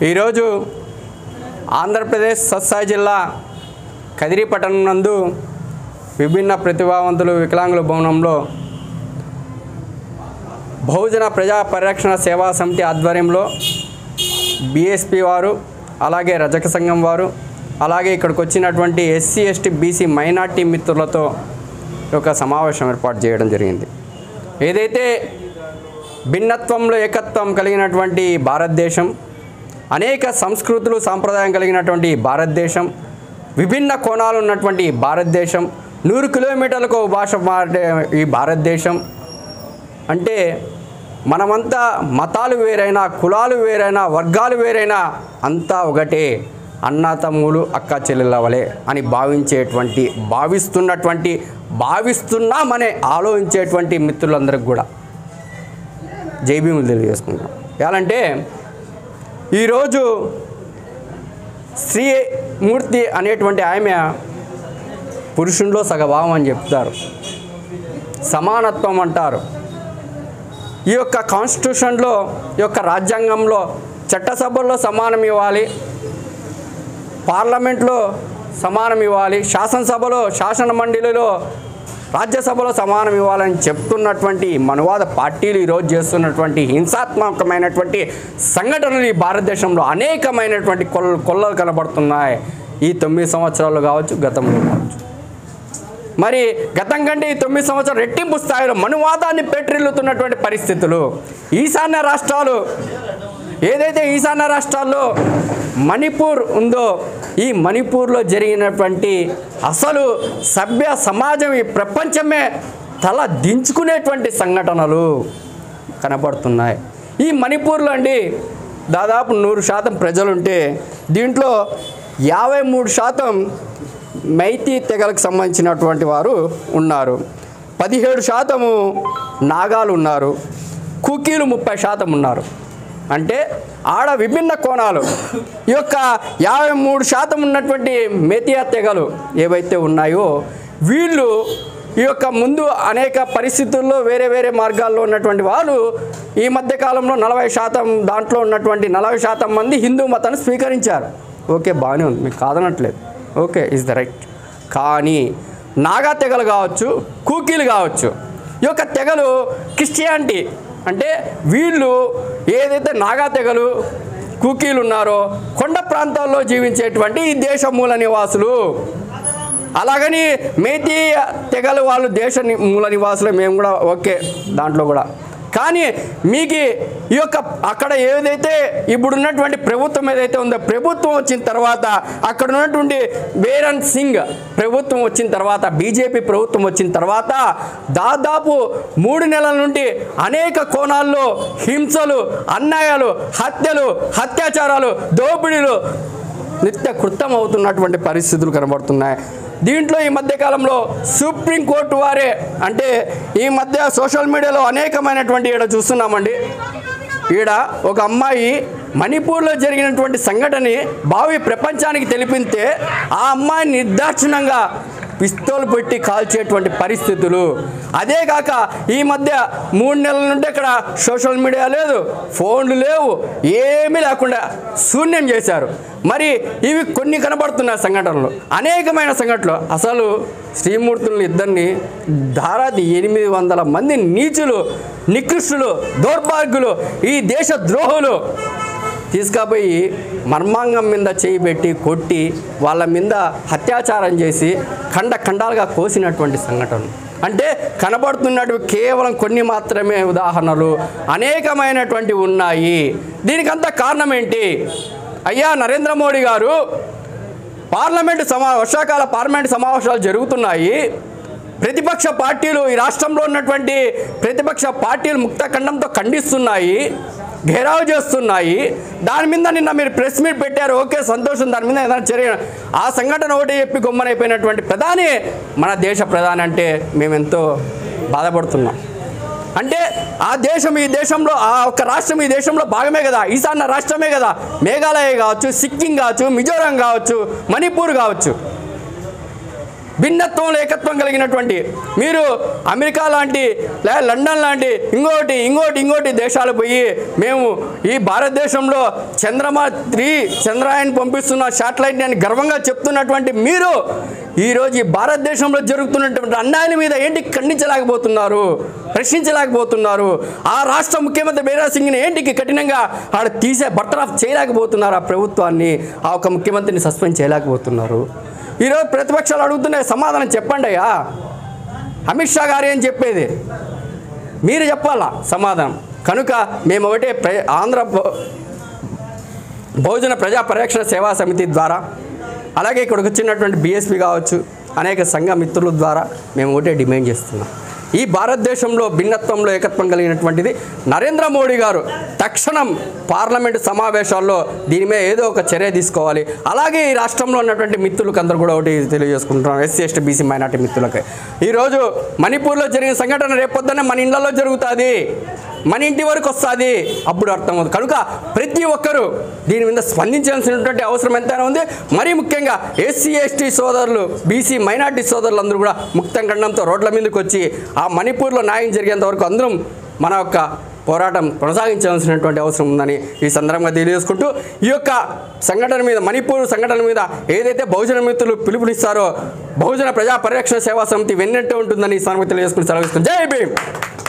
ఈరోజు ఆంధ్రప్రదేశ్ సత్సాయి జిల్లా కదిరి పట్టణం నందు విభిన్న ప్రతిభావంతులు వికలాంగుల భవనంలో బహుజన ప్రజా పరిరక్షణ సేవా సమితి ఆధ్వర్యంలో బీఎస్పీ వారు అలాగే రజక సంఘం వారు అలాగే ఇక్కడికి వచ్చినటువంటి ఎస్సీ ఎస్టీ బీసీ మైనార్టీ మిత్రులతో ఒక సమావేశం ఏర్పాటు చేయడం జరిగింది ఏదైతే భిన్నత్వంలో ఏకత్వం కలిగినటువంటి ఈ భారతదేశం అనేక సంస్కృతులు సాంప్రదాయం కలిగినటువంటి ఈ భారతదేశం విభిన్న కోణాలు ఉన్నటువంటి ఈ భారతదేశం నూరు కిలోమీటర్లకు ఒక భాష మారే ఈ భారతదేశం అంటే మనమంతా మతాలు వేరైనా కులాలు వేరైనా వర్గాలు వేరైనా అంతా ఒకటే అన్న తమ్ములు అక్క చెల్లెల వలె అని భావించేటువంటి భావిస్తున్నటువంటి భావిస్తున్నామనే ఆలోచించేటువంటి మిత్రులందరికీ కూడా జైభీములు తెలియజేసుకుంటాం ఎలాంటే ఈరోజు శ్రీమూర్తి అనేటువంటి ఆమె పురుషునిలో సగభావం అని చెప్తారు సమానత్వం అంటారు ఈ యొక్క కాన్స్టిట్యూషన్లో ఈ యొక్క రాజ్యాంగంలో చట్టసభల్లో సమానం ఇవ్వాలి పార్లమెంట్లో సమానం ఇవ్వాలి శాసనసభలో శాసన మండలిలో రాజ్యసభలో సమానం ఇవ్వాలని చెప్తున్నటువంటి మనువాద పార్టీలు ఈరోజు చేస్తున్నటువంటి హింసాత్మకమైనటువంటి సంఘటనలు ఈ భారతదేశంలో అనేకమైనటువంటి కొల్ల కొల్లలు కనబడుతున్నాయి ఈ తొమ్మిది సంవత్సరాలు కావచ్చు గతంలో కావచ్చు మరి గతం కంటే ఈ తొమ్మిది సంవత్సరాలు రెట్టింపు స్థాయిలో మనువాదాన్ని పెట్రిల్లుతున్నటువంటి పరిస్థితులు ఈశాన్య రాష్ట్రాలు ఏదైతే ఈశాన్య రాష్ట్రాల్లో మణిపూర్ ఉందో ఈ మణిపూర్లో జరిగినటువంటి అసలు సభ్య సమాజం ఈ ప్రపంచమే తల దించుకునేటువంటి సంఘటనలు కనబడుతున్నాయి ఈ మణిపూర్లో అండి దాదాపు నూరు శాతం ప్రజలుంటే దీంట్లో యాభై మూడు శాతం మైతీ తెగలకు సంబంధించినటువంటి వారు ఉన్నారు పదిహేడు శాతము నాగాలు ఉన్నారు కుకీలు ముప్పై శాతం ఉన్నారు అంటే ఆడ విభిన్న కోణాలు ఈ యొక్క యాభై మూడు శాతం ఉన్నటువంటి మేతియా తెగలు ఏవైతే ఉన్నాయో వీళ్ళు ఈ యొక్క ముందు అనేక పరిస్థితుల్లో వేరే వేరే మార్గాల్లో ఉన్నటువంటి వాళ్ళు ఈ మధ్య కాలంలో నలభై శాతం దాంట్లో ఉన్నటువంటి నలభై శాతం మంది హిందూ మతాన్ని స్వీకరించారు ఓకే బాగానే ఉంది మీకు కాదనట్లేదు ఓకే ఇస్ ద రైట్ కానీ నాగా తెగలు కావచ్చు కూకీలు కావచ్చు ఈ యొక్క తెగలు క్రిస్టియానిటీ అంటే వీళ్ళు ఏదైతే నాగా తెగలు కూకీలు ఉన్నారో కొండ ప్రాంతాల్లో జీవించేటువంటి ఈ దేశ మూల నివాసులు అలాగని మేతి తెగలు వాళ్ళు దేశ ని- మూల నివాసులు మేము కూడా ఓకే దాంట్లో కూడా కానీ మీకు ఈ యొక్క అక్కడ ఏదైతే ఇప్పుడు ఉన్నటువంటి ప్రభుత్వం ఏదైతే ఉందో ప్రభుత్వం వచ్చిన తర్వాత అక్కడ ఉన్నటువంటి బేరన్ సింగ్ ప్రభుత్వం వచ్చిన తర్వాత బీజేపీ ప్రభుత్వం వచ్చిన తర్వాత దాదాపు మూడు నెలల నుండి అనేక కోణాల్లో హింసలు అన్యాయాలు హత్యలు అత్యాచారాలు దోపిడీలు నిత్య కృతం అవుతున్నటువంటి పరిస్థితులు కనబడుతున్నాయి దీంట్లో ఈ మధ్య కాలంలో సుప్రీంకోర్టు వారే అంటే ఈ మధ్య సోషల్ మీడియాలో అనేకమైనటువంటి ఈడ చూస్తున్నామండి ఈడ ఒక అమ్మాయి మణిపూర్లో జరిగినటువంటి సంఘటనని భావి ప్రపంచానికి తెలిపితే ఆ అమ్మాయి నిర్దాక్షిణంగా పిస్తోల్ పెట్టి కాల్చేటువంటి పరిస్థితులు అదే కాక ఈ మధ్య మూడు నెలల నుండి ఇక్కడ సోషల్ మీడియా లేదు ఫోన్లు లేవు ఏమీ లేకుండా శూన్యం చేశారు మరి ఇవి కొన్ని కనబడుతున్న సంఘటనలు అనేకమైన సంఘటనలు అసలు శ్రీమూర్తులను ఇద్దరిని దాదాపు ఎనిమిది వందల మంది నీచులు నికృష్టులు దౌర్భాగ్యులు ఈ దేశ ద్రోహులు తీసుకుపోయి మర్మాంగం మీద చేయి పెట్టి కొట్టి వాళ్ళ మీద అత్యాచారం చేసి ఖండ ఖండాలుగా కోసినటువంటి సంఘటన అంటే కనబడుతున్నట్టు కేవలం కొన్ని మాత్రమే ఉదాహరణలు అనేకమైనటువంటి ఉన్నాయి దీనికంతా కారణం ఏంటి అయ్యా నరేంద్ర మోడీ గారు పార్లమెంటు సమా వర్షాకాల పార్లమెంటు సమావేశాలు జరుగుతున్నాయి ప్రతిపక్ష పార్టీలు ఈ రాష్ట్రంలో ఉన్నటువంటి ప్రతిపక్ష పార్టీలు ముక్త ఖండంతో ఖండిస్తున్నాయి ఘెరావు చేస్తున్నాయి దాని మీద నిన్న మీరు ప్రెస్ మీట్ పెట్టారు ఓకే సంతోషం దాని మీద ఏదైనా చర్య ఆ సంఘటన ఒకటి చెప్పి గొమ్మనైపోయినటువంటి ప్రధాని మన దేశ ప్రధాని అంటే మేము ఎంతో బాధపడుతున్నాం అంటే ఆ దేశం ఈ దేశంలో ఆ ఒక్క రాష్ట్రం ఈ దేశంలో భాగమే కదా ఈశాన్య రాష్ట్రమే కదా మేఘాలయ కావచ్చు సిక్కిం కావచ్చు మిజోరాం కావచ్చు మణిపూర్ కావచ్చు భిన్నత్వంలో ఏకత్వం కలిగినటువంటి మీరు అమెరికా లాంటి లేదా లండన్ లాంటి ఇంకోటి ఇంకోటి ఇంకోటి దేశాలు పోయి మేము ఈ భారతదేశంలో చంద్రమా త్రీ చంద్రాయన్ పంపిస్తున్న శాటిలైట్ అని గర్వంగా చెప్తున్నటువంటి మీరు ఈరోజు ఈ భారతదేశంలో జరుగుతున్నటువంటి అన్యాయాల మీద ఏంటి ఖండించలేకపోతున్నారు ప్రశ్నించలేకపోతున్నారు ఆ రాష్ట్ర ముఖ్యమంత్రి బీరా సింగ్ని ఏంటికి కఠినంగా ఆడ తీసే బట్టరాఫ్ చేయలేకపోతున్నారు ఆ ప్రభుత్వాన్ని ఆ ఒక ముఖ్యమంత్రిని సస్పెండ్ చేయలేకపోతున్నారు ఈరోజు ప్రతిపక్షాలు అడుగుతున్నాయి సమాధానం చెప్పండి అయ్యా అమిత్ షా గారు ఏం చెప్పేది మీరు చెప్పాలా సమాధానం కనుక మేము ఒకటే ప్ర ఆంధ్ర బ- బహుజన ప్రజా పరిరక్షణ సేవా సమితి ద్వారా అలాగే ఇక్కడికి వచ్చినటువంటి బీఎస్పీ కావచ్చు అనేక సంఘ మిత్రుల ద్వారా మేము ఒకటే డిమాండ్ చేస్తున్నాం ఈ భారతదేశంలో భిన్నత్వంలో ఏకత్వం కలిగినటువంటిది నరేంద్ర మోడీ గారు తక్షణం పార్లమెంటు సమావేశాల్లో దీని మీద ఏదో ఒక చర్య తీసుకోవాలి అలాగే ఈ రాష్ట్రంలో ఉన్నటువంటి మిత్రులకు అందరూ కూడా ఒకటి తెలియజేసుకుంటున్నాం ఎస్సీ ఎస్టీ బీసీ మైనార్టీ మిత్రులకి ఈరోజు మణిపూర్లో జరిగిన సంఘటన రేపొద్దునే మన ఇళ్లలో జరుగుతుంది మన ఇంటి వరకు వస్తుంది అప్పుడు అర్థమవుతుంది కనుక ప్రతి ఒక్కరూ దీని మీద స్పందించాల్సినటువంటి అవసరం ఎంతైనా ఉంది మరీ ముఖ్యంగా ఎస్సీ ఎస్టీ సోదరులు బీసీ మైనార్టీ సోదరులు అందరూ కూడా ముక్తం ఖండంతో రోడ్ల మీదకి వచ్చి ఆ మణిపూర్లో న్యాయం జరిగేంత వరకు అందరం మన యొక్క పోరాటం కొనసాగించాల్సినటువంటి అవసరం ఉందని ఈ సందర్భంగా తెలియజేసుకుంటూ ఈ యొక్క సంఘటన మీద మణిపూర్ సంఘటన మీద ఏదైతే బహుజన మిత్రులు పిలుపునిస్తారో బహుజన ప్రజా పరిరక్షణ సేవా సమితి వెన్నట్టు ఉంటుందని ఈ సందర్భంగా తెలియజేసుకుని సెలవిస్తుంది జై భీమ్